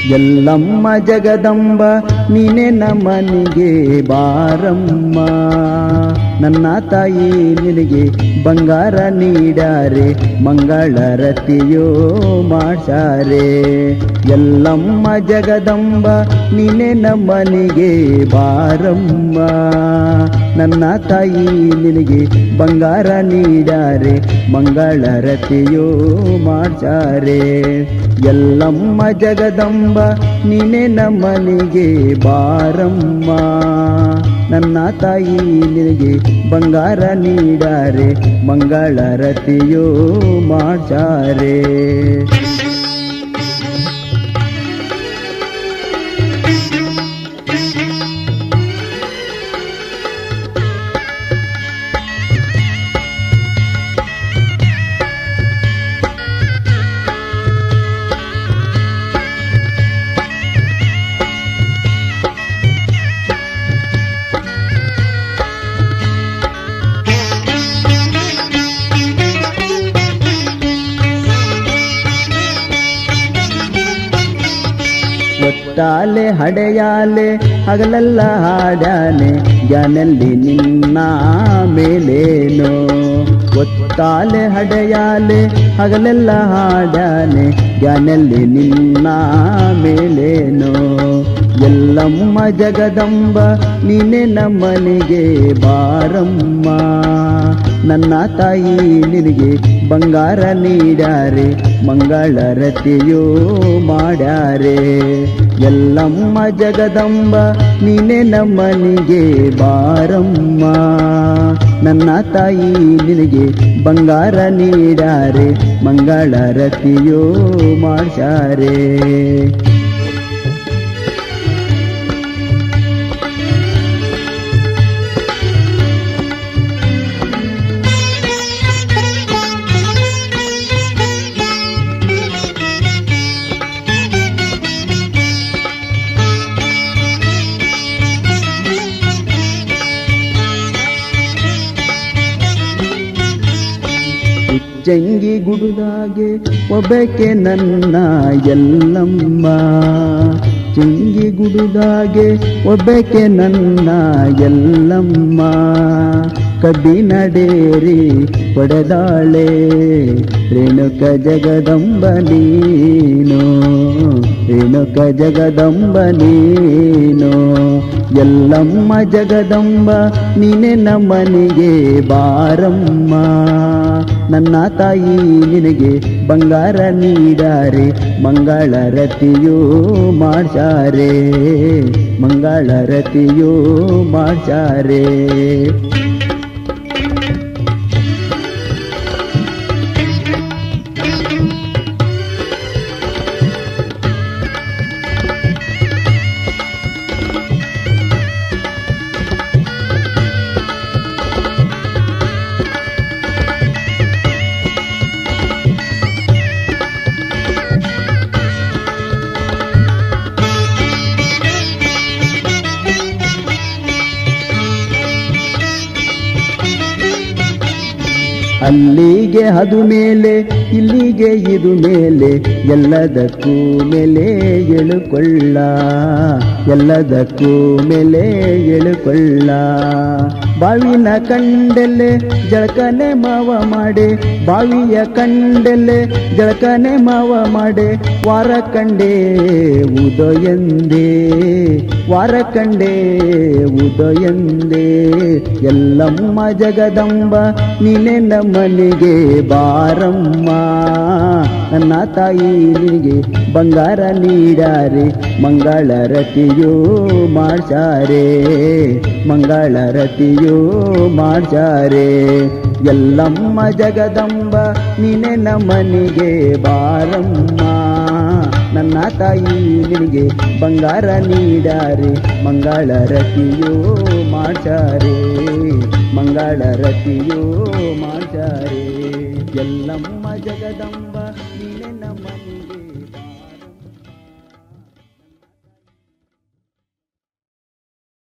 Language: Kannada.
ಎಲ್ಲಮ್ಮ ಜಗದಂಬ ನೀನೆ ನಮ್ಮನಿಗೆ ಬಾರಮ್ಮ ನನ್ನ ತಾಯಿ ನಿನಗೆ ಬಂಗಾರ ನೀಡಾರೆ ಮಂಗಳರತಿಯೋ ಮಾಡ್ಸಾರೆ ಎಲ್ಲಮ್ಮ ಜಗದಂಬ ನೀನೆ ನಮ್ಮನಿಗೆ ಬಾರಮ್ಮ ನನ್ನ ತಾಯಿ ನಿನಗೆ ಬಂಗಾರ ನೀಡಾರೆ ಮಂಗಳರತಿಯೋ ಮಾಡ್ಸಾರೆ ಎಲ್ಲಮ್ಮ ಜಗದಂಬ ನೀನೆ ನಮ್ಮನಿಗೆ ಬಾರಮ್ಮ ನನ್ನ ತಾಯಿ ನಿನಗೆ ಬಂಗಾರ ನೀಡಾರೆ ಮಂಗಳರತಿಯೋ ಮಾಡ್ಸಾರೆ ಒತ್ತಾಲೆ ಹಡೆಯಾಲೆ ಹಗಲೆಲ್ಲ ಹಾಡಾನೆ ಜ್ಞಾನಲ್ಲಿ ನಿನ್ನ ಮೇಲೇನೋ ಒತ್ತಾಲೆ ಹಡೆಯಾಲೆ ಹಗಲೆಲ್ಲ ಹಾಡಾನೆ ಜ್ಞಾನಲ್ಲಿ ನಿನ್ನ ಮೇಲೇನೋ ಎಲ್ಲಮ್ಮ ಜಗದಂಬ ನೀನೆ ನಮ್ಮನಿಗೆ ಬಾರಮ್ಮ ನನ್ನ ತಾಯಿ ನಿನಗೆ ಬಂಗಾರ ನೀಡಾರೆ ಮಂಗಳರತಿಯೋ ಮಾಡ್ಯಾರೆ ಎಲ್ಲಮ್ಮ ಜಗದಂಬ ನೀನೆ ನಮ್ಮನಿಗೆ ಬಾರಮ್ಮ ನನ್ನ ತಾಯಿ ನಿನಗೆ ಬಂಗಾರ ನೀಡಾರೆ ಮಂಗಳರತಿಯೋ ಮಾಡ್ಸಾರೆ ಜಂಗಿ ಗುಡುದಾಗೆ ಒಬ್ಬಕ್ಕೆ ನನ್ನ ಎಲ್ಲಮ್ಮ ಚಿಂಗಿ ಗುಡುದಾಗೆ ಒಬ್ಬಕ್ಕೆ ನನ್ನ ಎಲ್ಲಮ್ಮ ಕಬ್ಬಿನಡೇರಿ ಪಡೆದಾಳೆ ರೇಣುಕ ಜಗದಂಬ ನೀನು ರೇಣುಕ ಜಗದಂಬ ನೀನು ಎಲ್ಲಮ್ಮ ಜಗದಂಬ ನೀನೆ ನಮ್ಮನಿಗೆ ಬಾರಮ್ಮ ನನ್ನ ತಾಯಿ ನಿನಗೆ ಬಂಗಾರ ನೀಡಾರೆ ಮಂಗಳರತಿಯೋ ಮಾಡ್ಸಾರೆ ಮಂಗಳರತಿಯೋ ಮಾಡ್ಸಾರೆ ಅಲ್ಲಿಗೆ ಅದು ಮೇಲೆ ಇಲ್ಲಿಗೆ ಇದು ಮೇಲೆ ಎಲ್ಲದಕ್ಕೂ ಮೇಲೆ ಎಳುಕೊಳ್ಳ ಎಲ್ಲದಕ್ಕೂ ಮೇಲೆ ಎಳುಕೊಳ್ಳ ಬಾವಿನ ಕಂಡೆಲೆ ಜಳಕನೆ ಮಾವ ಮಾಡೆ ಬಾವಿಯ ಕಂಡೆಲೆ ಜಳಕನೆ ಮಾವ ಮಾಡೆ ವಾರ ಕಂಡೆ ಉದಯಂದೇ ವಾರ ಕಂಡೆ ಉದಯಂದೇ ಎಲ್ಲಮ್ಮ ಜಗದಂಬ ನೀನೆ ನಮ್ಮನಿಗೆ ಬಾರಮ್ಮ ನನ್ನ ತಾಯಿ ನಿನಗೆ ಬಂಗಾರ ನೀಡಾರೆ ಮಂಗಳರತಿಯೋ ಮಾಡ್ಸಾರೆ ಮಂಗಳರತಿಯೋ ಮಾಡ್ಸಾರೆ ಎಲ್ಲಮ್ಮ ಜಗದಂಬ ನೀನೆ ನಮ್ಮನಿಗೆ ಬಾರಮ್ಮ ನನ್ನ ತಾಯಿ ನಿನಗೆ ಬಂಗಾರ ನೀಡಾರೆ ಮಂಗಳರತಿಯೋ ಮಾಡ್ಸಾರೆ ಮಂಗಳರತಿಯೋ ಮಾಡ್ಸಾರೆ ಎಲ್ಲಮ್ಮ ಜಗದಂಬ ನೀನೆ ನಮ್ಮನಿಗೆ